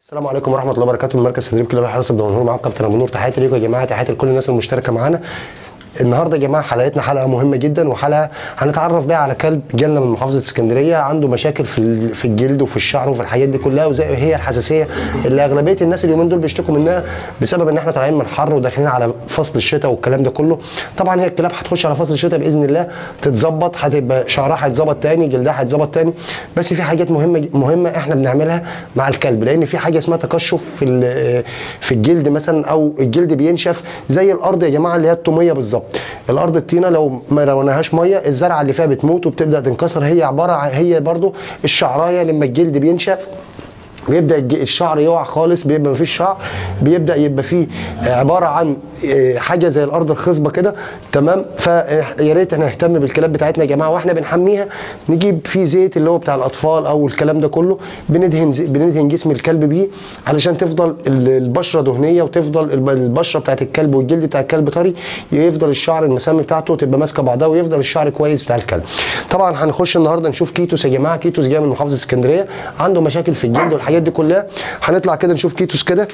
السلام عليكم ورحمه الله وبركاته من مركز تدريب كلاب الحرس الدمنهور معاكم كابتن ابو نور تحياتي ليكم يا جماعه تحياتي لكل الناس المشتركه معانا النهارده يا جماعه حلقتنا حلقه مهمه جدا وحلقه هنتعرف بيها على كلب جالنا من محافظه اسكندريه عنده مشاكل في ال- في الجلد وفي الشعر وفي الحاجات دي كلها وزي هي الحساسيه اللي اغلبيه الناس اليومين دول بيشتكوا منها بسبب ان احنا طالعين من حر وداخلين على فصل الشتاء والكلام ده كله طبعا هي الكلاب هتخش على فصل الشتاء باذن الله تتظبط هتبقى شعرها هيتظبط تاني جلدها هيتظبط تاني بس في حاجات مهمه مهمه احنا بنعملها مع الكلب لان في حاجه اسمها تقشف في ال- في الجلد مثلا او الجلد بينشف زي الارض يا جماعه اللي هي الطوميه بالظبط الارض الطينه لو ما روناهاش ميه الزرعه اللي فيها بتموت وبتبدا تنكسر هي عباره عن هي برضو الشعرايه لما الجلد بينشف بيبدا الج- الشعر يقع خالص بيبقى مفيش شعر بيبدا يبقى فيه آه، عباره عن آه، حاجه زي الارض الخصبه كده تمام فيا ريت نهتم بالكلاب بتاعتنا يا جماعه واحنا بنحميها نجيب فيه زيت اللي هو بتاع الاطفال او الكلام ده كله بندهن زي- بندهن جسم الكلب بيه علشان تفضل ال- البشره دهنيه وتفضل الب- البشره بتاعت الكلب والجلد بتاع الكلب طري يفضل الشعر المسام بتاعته تبقى ماسكه بعضها ويفضل الشعر كويس بتاع الكلب طبعا هنخش النهارده نشوف كيتوس يا جماعه كيتوس جاي من محافظه اسكندريه عنده مشاكل في الجلد والحاجات دي كلها هنطلع كده نشوف كيتوس كده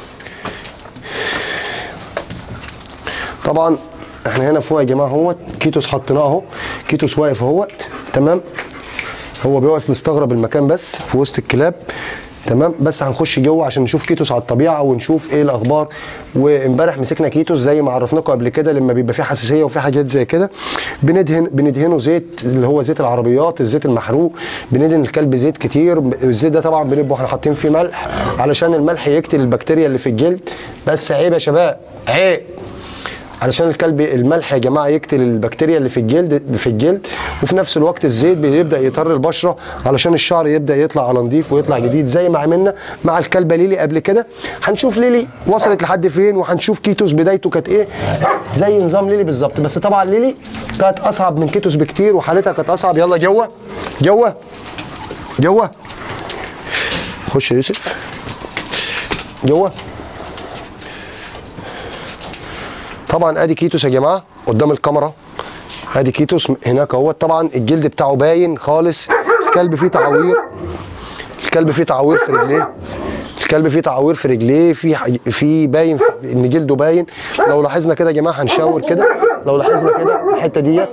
طبعا احنا هنا فوق يا جماعه اهوت كيتوس حطيناه اهو كيتوس واقف اهوت تمام هو بيقف مستغرب المكان بس في وسط الكلاب تمام بس هنخش جوه عشان نشوف كيتوس على الطبيعه ونشوف ايه الاخبار وامبارح مسكنا كيتوس زي ما عرفناكم قبل كده لما بيبقى فيه حساسيه وفي حاجات زي كده بندهن بندهنه زيت اللي هو زيت العربيات الزيت المحروق بندهن الكلب زيت كتير الزيت ده طبعا بنبقى احنا حاطين فيه ملح علشان الملح يقتل البكتيريا اللي في الجلد بس عيب يا شباب عيب علشان الكلب الملح يا جماعه يقتل البكتيريا اللي في الجلد في الجلد وفي نفس الوقت الزيت بيبدا يطر البشره علشان الشعر يبدا يطلع على نضيف ويطلع جديد زي ما عملنا مع الكلبه ليلي قبل كده هنشوف ليلي وصلت لحد فين وهنشوف كيتوس بدايته كانت ايه زي نظام ليلي بالظبط بس طبعا ليلي كانت اصعب من كيتوس بكتير وحالتها كانت اصعب يلا جوه جوه جوه خش يا يوسف جوه طبعا ادي كيتوس يا جماعه قدام الكاميرا ادي كيتوس هناك اهو طبعا الجلد بتاعه باين خالص الكلب فيه تعوير الكلب فيه تعوير في رجليه الكلب فيه تعوير في رجليه في ح- في باين ان جلده باين لو لاحظنا كده يا جماعه هنشاور كده لو لاحظنا كده الحته ديت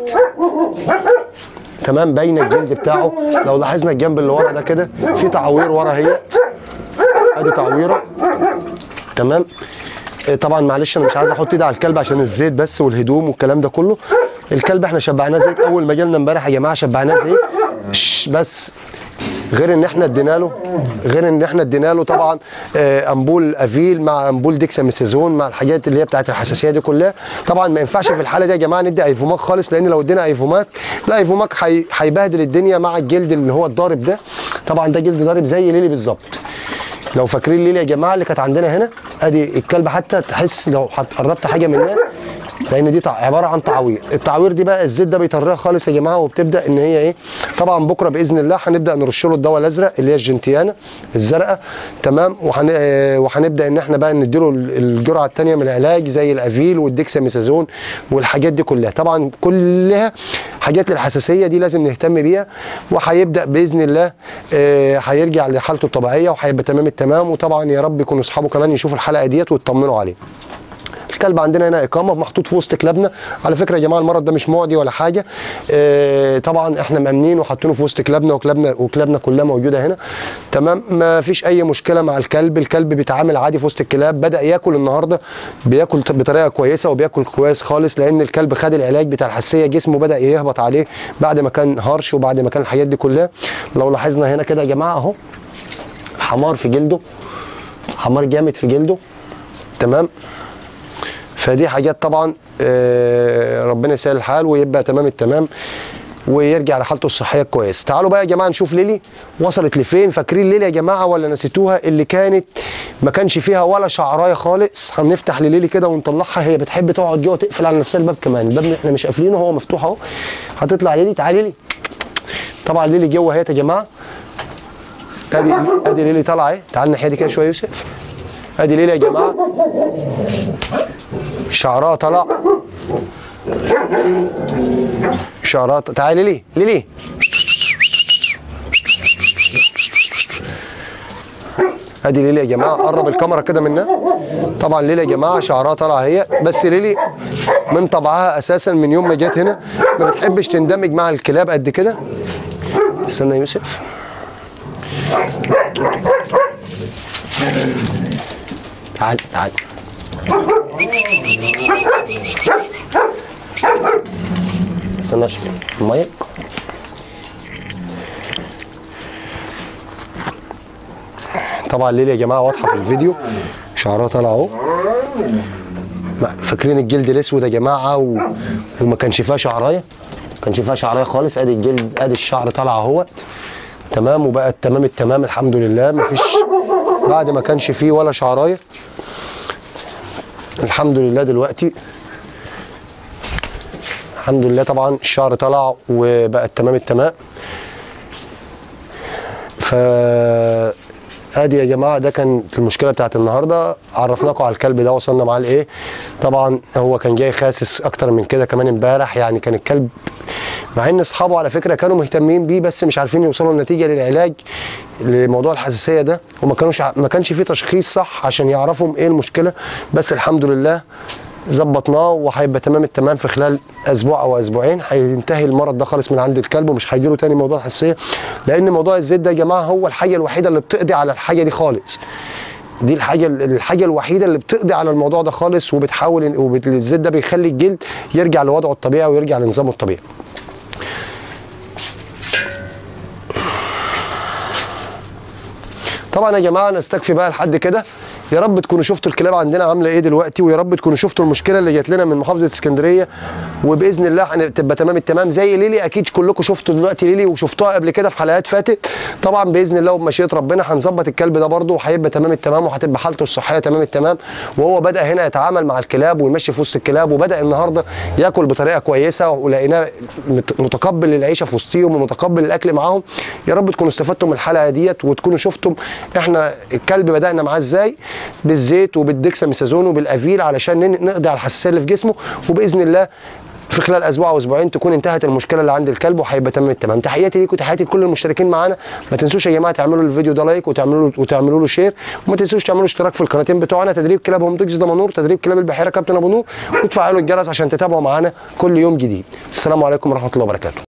تمام باين الجلد بتاعه لو لاحظنا الجنب اللي ورا ده كده في تعوير ورا اهيت ادي تعويره تمام إيه طبعا معلش انا مش عايز احط ايدي على الكلب عشان الزيت بس والهدوم والكلام ده كله الكلب احنا شبعناه زيت اول ما جالنا امبارح يا جماعه شبعناه زيت شش، بس غير ان احنا ادينا له غير ان احنا ادينا له طبعا آه، امبول افيل مع امبول ديكساميثازون مع الحاجات اللي هي بتاعت الحساسيه دي كلها طبعا ما ينفعش في الحاله دي يا جماعه ندي ايفوماك خالص لان لو ادينا ايفوماك لا ايفوماك هي- هيبهدل الدنيا مع الجلد اللي هو الضارب ده طبعا ده جلد ضارب زي ليلي بالظبط لو فاكرين ليلي يا جماعه اللي كانت عندنا هنا ادي الكلب حتى تحس لو حط- قربت حاجه منها لان دي تع- عباره عن تعوير التعوير دي بقى الزيت ده بيطريها خالص يا جماعه وبتبدا ان هي ايه طبعا بكره باذن الله هنبدا نرش له الدواء الازرق اللي هي الجنتيانا الزرقاء تمام وهن... آه، وهنبدا ان احنا بقى نديله ال- الجرعه الثانيه من العلاج زي الافيل والديكساميثازون والحاجات دي كلها طبعا كلها حاجات للحساسيه دي لازم نهتم بيها وهيبدا باذن الله آه، هيرجع لحالته الطبيعيه وهيبقى تمام التمام وطبعا يا رب يكونوا اصحابه كمان يشوفوا الحلقه ديت ويطمنوا عليه الكلب عندنا هنا اقامه محطوط في وسط كلابنا على فكره يا جماعه المرض ده مش معدي ولا حاجه آه طبعا احنا مامنين وحاطينه في وسط كلابنا وكلابنا وكلابنا كلها موجوده هنا تمام ما فيش اي مشكله مع الكلب الكلب بيتعامل عادي في وسط الكلاب بدا ياكل النهارده بياكل بطريقه كويسه وبياكل كويس خالص لان الكلب خد العلاج بتاع الحساسيه جسمه بدا يهبط عليه بعد ما كان هرش وبعد ما كان الحاجات دي كلها لو لاحظنا هنا كده يا جماعه اهو حمار في جلده حمار جامد في جلده تمام فدي حاجات طبعا آه، ربنا يسهل الحال ويبقى تمام التمام ويرجع لحالته الصحيه كويس تعالوا بقى يا جماعه نشوف ليلي وصلت لفين فاكرين ليلي يا جماعه ولا نسيتوها اللي كانت ما كانش فيها ولا شعرايه خالص هنفتح لليلي كده ونطلعها هي بتحب تقعد جوه تقفل على نفسها الباب كمان الباب احنا مش قافلينه هو مفتوح اهو هتطلع ليلي تعالي ليلي طبعا ليلي جوه اهي يا جماعه ادي ادي ليلي طالعه اهي تعال الناحيه دي كده شويه يا يوسف ادي ليلي يا جماعه شعرها طلع شعرها ط- تعالي ليلي ليلي ادي ليلي يا جماعه قرب الكاميرا كده منها طبعا ليلي يا جماعه شعرها طالعه هي بس ليلي من طبعها اساسا من يوم ما جت هنا ما بتحبش تندمج مع الكلاب قد كده استنى يا يوسف تعال تعال استنى اشرب الميه طبعا ليلي يا جماعه واضحه في الفيديو شعرها طالع اهو ما- فاكرين الجلد الاسود يا جماعه و... وما كانش فيها شعرايه ما كانش فيها شعرايه خالص ادي الجلد ادي الشعر طالع اهوت تمام وبقت تمام التمام الحمد لله مفيش بعد ما كانش فيه ولا شعرايه الحمد لله دلوقتي الحمد لله طبعا الشعر طلع وبقت تمام التمام ف ادي يا جماعه ده كانت المشكله بتاعت النهارده عرفناكم على الكلب ده وصلنا معاه لايه طبعا هو كان جاي خاسس اكتر من كده كمان امبارح يعني كان الكلب مع ان اصحابه على فكره كانوا مهتمين بيه بس مش عارفين يوصلوا لنتيجه للعلاج لموضوع الحساسيه ده وما كانوش ع- ما كانش فيه تشخيص صح عشان يعرفوا ايه المشكله بس الحمد لله ظبطناه وهيبقى تمام التمام في خلال اسبوع او اسبوعين هينتهي المرض ده خالص من عند الكلب ومش هيجيله تاني موضوع الحساسيه لان موضوع الزيت ده يا جماعه هو الحاجه الوحيده اللي بتقضي على الحاجه دي خالص دي الحاجه الحاجه الوحيده اللي بتقضي على الموضوع ده خالص وبتحاول والزيت ده بيخلي الجلد يرجع لوضعه الطبيعي ويرجع لنظامه الطبيعي طبعا يا جماعه نستكفي بقى لحد كده يا رب تكونوا شفتوا الكلاب عندنا عامله ايه دلوقتي ويا رب تكونوا شفتوا المشكله اللي جات لنا من محافظه اسكندريه وباذن الله هتبقى تمام التمام زي ليلي اكيد كلكم شفتوا دلوقتي ليلي وشفتوها قبل كده في حلقات فاتت طبعا باذن الله وبمشيئه ربنا هنظبط الكلب ده برده وهيبقى تمام التمام وهتبقى حالته الصحيه تمام التمام وهو بدا هنا يتعامل مع الكلاب ويمشي في وسط الكلاب وبدا النهارده ياكل بطريقه كويسه ولقيناه مت- متقبل للعيشه في وسطهم ومتقبل الاكل معاهم يا رب تكونوا استفدتوا من الحلقه ديت وتكونوا شفتم احنا الكلب بدانا معاه ازاي بالزيت وبالدكساميثازون وبالافيل علشان ن- نقضي على الحساسيه اللي في جسمه وباذن الله في خلال اسبوع او اسبوعين تكون انتهت المشكله اللي عند الكلب وهيبقى تمام التمام تحياتي ليكم تحياتي لكل المشتركين معانا ما تنسوش يا جماعه تعملوا الفيديو ده لايك وتعملوا له وتعملوا له شير وما تنسوش تعملوا اشتراك في القناتين بتوعنا تدريب كلاب هم تجز دمنور تدريب كلاب البحيره كابتن ابو نور وتفعلوا الجرس عشان تتابعوا معانا كل يوم جديد السلام عليكم ورحمه الله وبركاته